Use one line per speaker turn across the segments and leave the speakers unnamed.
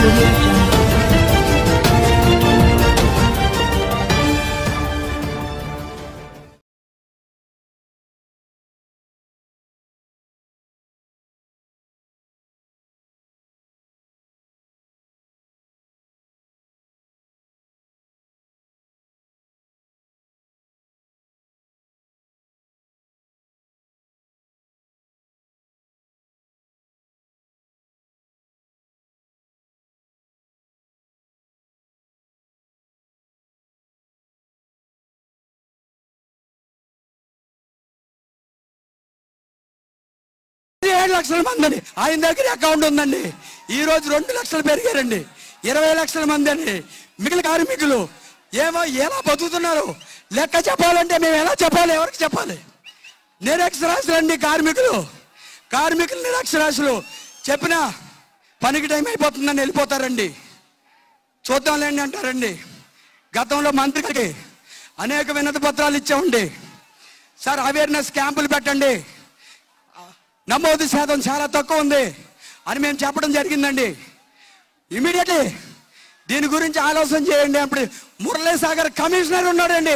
audio jungle.
ఏడు లక్షల మంది అండి ఆయన దగ్గర అకౌంట్ ఉందండి ఈ రోజు రెండు లక్షలు పెరిగారండి ఇరవై లక్షల మంది అండి మిగిలిన కార్మికులు ఏమో ఎలా బతుకుతున్నారు లెక్క చెప్పాలంటే మేము ఎలా చెప్పాలి ఎవరికి చెప్పాలి నిరక్షరాస్యులు అండి కార్మికులు కార్మికులు నిరక్షరాస్యులు చెప్పినా పనికి టైం అయిపోతుందని వెళ్ళిపోతారండి చూద్దాంలేండి అంటారండి గతంలో మంత్రికి అనేక వినతి పత్రాలు ఇచ్చామండి సార్ అవేర్నెస్ క్యాంపులు పెట్టండి నమోదు శాతం చాలా తక్కువ ఉంది అని మేము చెప్పడం జరిగిందండి ఇమీడియట్లీ దీని గురించి ఆలోచన చేయండి అప్పుడు మురళీ సాగర్ కమిషనర్ ఉన్నాడండి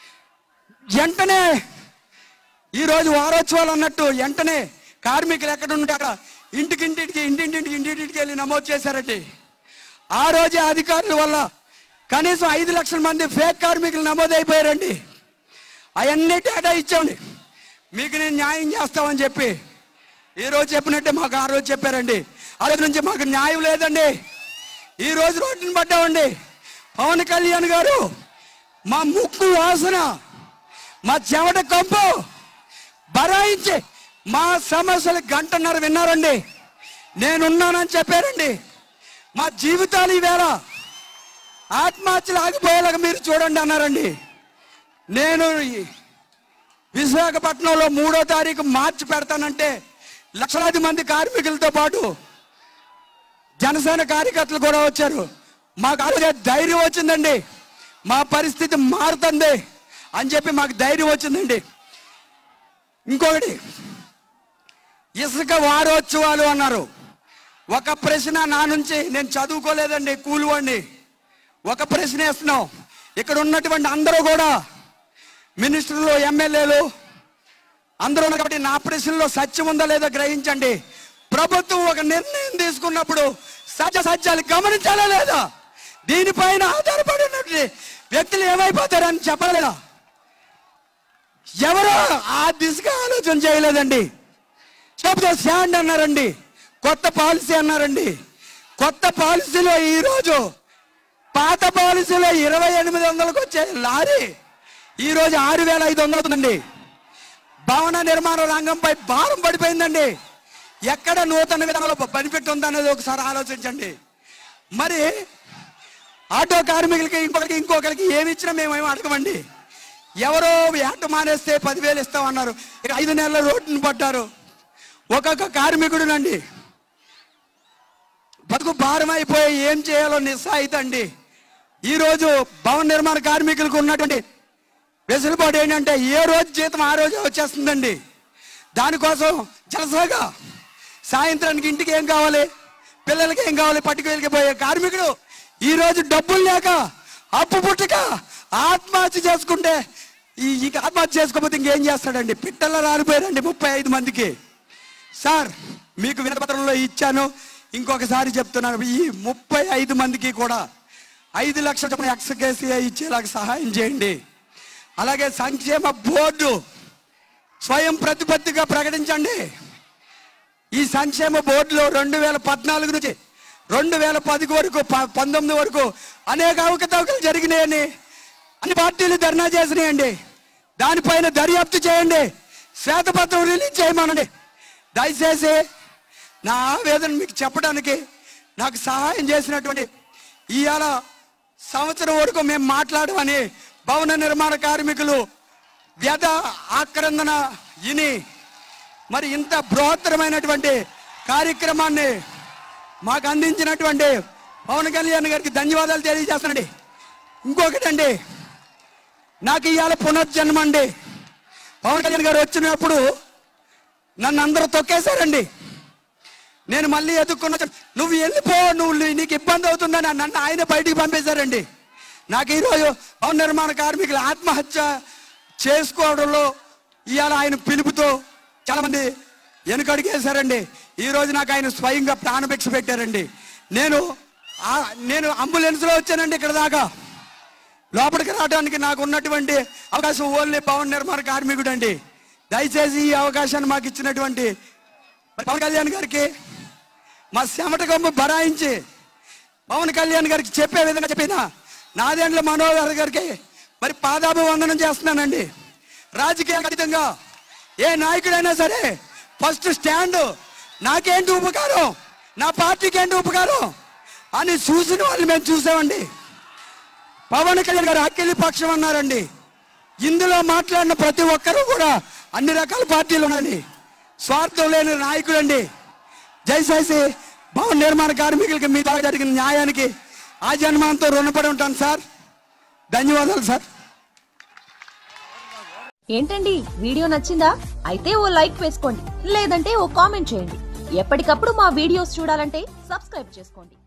వెంటనే ఈరోజు వారోత్సవాలు అన్నట్టు వెంటనే కార్మికులు ఎక్కడ ఉంటే అక్కడ ఇంటికింటికి ఇంటింటికి ఇంటింటికి వెళ్ళి నమోదు చేశారండి ఆ రోజే అధికారుల వల్ల కనీసం ఐదు లక్షల మంది ఫేక్ కార్మికులు నమోదైపోయారండి అవన్నీ డేటా ఇచ్చామండి మీకు నేను న్యాయం చేస్తామని చెప్పి ఈ రోజు చెప్పినట్టే మాకు ఆ రోజు చెప్పారండి ఆ రోజు నుంచి మాకు న్యాయం లేదండి ఈ రోజు రోడ్డుని పడ్డామండి పవన్ కళ్యాణ్ గారు మా ముక్కు వాసన మా చెమట కంపు బరాయించి మా సమస్యలు గంటన్నర విన్నారండి నేనున్నానని చెప్పారండి మా జీవితాలు ఈవేళ ఆత్మహత్యలు ఆగిపోయేలాగా మీరు చూడండి అన్నారండి నేను ఈ- విశాఖపట్నంలో మూడో తారీఖు మార్చి పెడతానంటే లక్షలాది మంది కార్మికులతో పాటు జనసేన కార్యకర్తలు కూడా వచ్చారు మాకు అలాగే ధైర్యం వచ్చిందండి మా పరిస్థితి మారుతుంది అని చెప్పి మాకు ధైర్యం వచ్చిందండి ఇంకొకటి ఇసుక వారోత్సవాలు అన్నారు ఒక ప్రశ్న నా నుంచి నేను చదువుకోలేదండి కూలివాడిని ఒక ప్రశ్న వేస్తున్నాం ఇక్కడ ఉన్నటువంటి అందరూ కూడా మినిస్టర్లు ఎమ్మెల్యేలు అందరూ ఉన్నారు కాబట్టి నా ప్రశ్నలో సత్యం ఉందా లేదో గ్రహించండి ప్రభుత్వం ఒక నిర్ణయం తీసుకున్నప్పుడు సత్య సత్యాలు గమనించాలా లేదా దీనిపైన ఆధారపడినటువంటి వ్యక్తులు ఏమైపోతారని చెప్పలేదా ఎవరో ఆ దిశగా ఆలోచన చేయలేదండి చెప్తే స్టాండ్ అన్నారండి కొత్త పాలసీ అన్నారండి కొత్త పాలసీలో ఈరోజు పాత పాలసీలో ఇరవై ఎనిమిది వందలకు వచ్చే లారీ ఈరోజు ఆరు వేల ఐదు వందలు అవుతుందండి భవన నిర్మాణ రంగంపై భారం పడిపోయిందండి ఎక్కడ నూతన విధానంలో బెనిఫిట్ ఉందనేది ఒకసారి ఆలోచించండి మరి ఆటో కార్మికులకి ఇంకొకరికి ఇంకొకరికి ఏమి ఇచ్చినా మేమేమి అడగమండి ఎవరో ఏట మానేస్తే పదివేలు ఇస్తామన్నారు ఇక ఐదు నెలల రోడ్డును పడ్డారు ఒక్కొక్క కార్మికుడునండి బతుకు భారం అయిపోయి ఏం చేయాలో నిస్సాయిత అండి ఈరోజు భవన నిర్మాణ కార్మికులకు ఉన్నటువంటి వెసులుబాటు ఏంటంటే ఏ రోజు జీతం ఆ రోజు వచ్చేస్తుందండి దానికోసం జలసాగా సాయంత్రానికి ఇంటికి ఏం కావాలి పిల్లలకి ఏం కావాలి పట్టుకు పోయే కార్మికుడు ఈ రోజు డబ్బులు లేక అప్పు పుట్టక ఆత్మహత్య చేసుకుంటే ఈ ఈ ఆత్మహత్య చేసుకోకపోతే ఇంకేం చేస్తాడండి పిట్టల్లో రాలిపోయారండి ముప్పై ఐదు మందికి సార్ మీకు వినపత్రంలో ఇచ్చాను ఇంకొకసారి చెప్తున్నాను ఈ ముప్పై ఐదు మందికి కూడా ఐదు లక్షల చొప్పున ఎక్స్కేసీఐ ఇచ్చేలాగా సహాయం చేయండి అలాగే సంక్షేమ బోర్డు స్వయం ప్రతిపత్తిగా ప్రకటించండి ఈ సంక్షేమ బోర్డులో రెండు వేల పద్నాలుగు నుంచి రెండు వేల పది వరకు ప- పంతొమ్మిది వరకు అనేక అవకతవకలు జరిగినాయని అన్ని పార్టీలు ధర్నా చేసినాయండి దానిపైన దర్యాప్తు చేయండి శ్వేతపత్రం రిలీజ్ చేయమనండి దయచేసి నా ఆవేదన మీకు చెప్పడానికి నాకు సహాయం చేసినటువంటి ఇవాళ సంవత్సరం వరకు మేము మాట్లాడమని భవన నిర్మాణ కార్మికులు వ్యధ ఆక్రందన ఇని మరి ఇంత బృహత్తరమైనటువంటి కార్యక్రమాన్ని మాకు అందించినటువంటి పవన్ కళ్యాణ్ గారికి ధన్యవాదాలు తెలియజేస్తానండి ఇంకొకటండి నాకు ఇవాళ పునర్జన్మ అండి పవన్ కళ్యాణ్ గారు వచ్చినప్పుడు నన్ను అందరూ తొక్కేశారండి నేను మళ్ళీ ఎదుక్కున్న నువ్వు వెళ్ళిపో నువ్వు నీకు ఇబ్బంది అవుతుందని నన్ను ఆయన బయటికి పంపేశారండి నాకు ఈరోజు భవన నిర్మాణ కార్మికులు ఆత్మహత్య చేసుకోవడంలో ఇవాళ ఆయన పిలుపుతో చాలా మంది వెనుకడిగేశారండి ఈ రోజు నాకు ఆయన స్వయంగా ప్రాణభిక్ష పెట్టారండి నేను ఆ- నేను అంబులెన్స్లో వచ్చానండి ఇక్కడ దాకా లోపలికి రావడానికి నాకు ఉన్నటువంటి అవకాశం ఓన్లీ భవన నిర్మాణ కార్మికుడు అండి దయచేసి ఈ అవకాశాన్ని మాకు ఇచ్చినటువంటి మరి పవన్ కళ్యాణ్ గారికి మా చెమట గమ్ము బరాయించి పవన్ కళ్యాణ్ గారికి చెప్పే విధంగా చెప్పిన నాదేండ్ల మనోహర్ గారికి మరి పాదాభివందనం చేస్తున్నానండి రాజకీయ అతీతంగా ఏ నాయకుడైనా సరే ఫస్ట్ స్టాండ్ నాకేంటి ఉపకారం నా పార్టీకి ఏంటి ఉపకారం అని చూసిన వాళ్ళు మేము చూసామండి పవన్ కళ్యాణ్ గారు అఖిలి పక్షం అన్నారండి ఇందులో మాట్లాడిన ప్రతి ఒక్కరూ కూడా అన్ని రకాల పార్టీలు ఉన్నాయండి స్వార్థం లేని నాయకుడండి జైసాసి భవన నిర్మాణ కార్మికులకి మీ ద్వారా జరిగిన న్యాయానికి ఆ జన్మాంతో రుణపడి ఉంటాను సార్ ధన్యవాదాలు సార్
ఏంటండి వీడియో నచ్చిందా అయితే ఓ లైక్ వేసుకోండి లేదంటే ఓ కామెంట్ చేయండి ఎప్పటికప్పుడు మా వీడియోస్ చూడాలంటే సబ్స్క్రైబ్ చేసుకోండి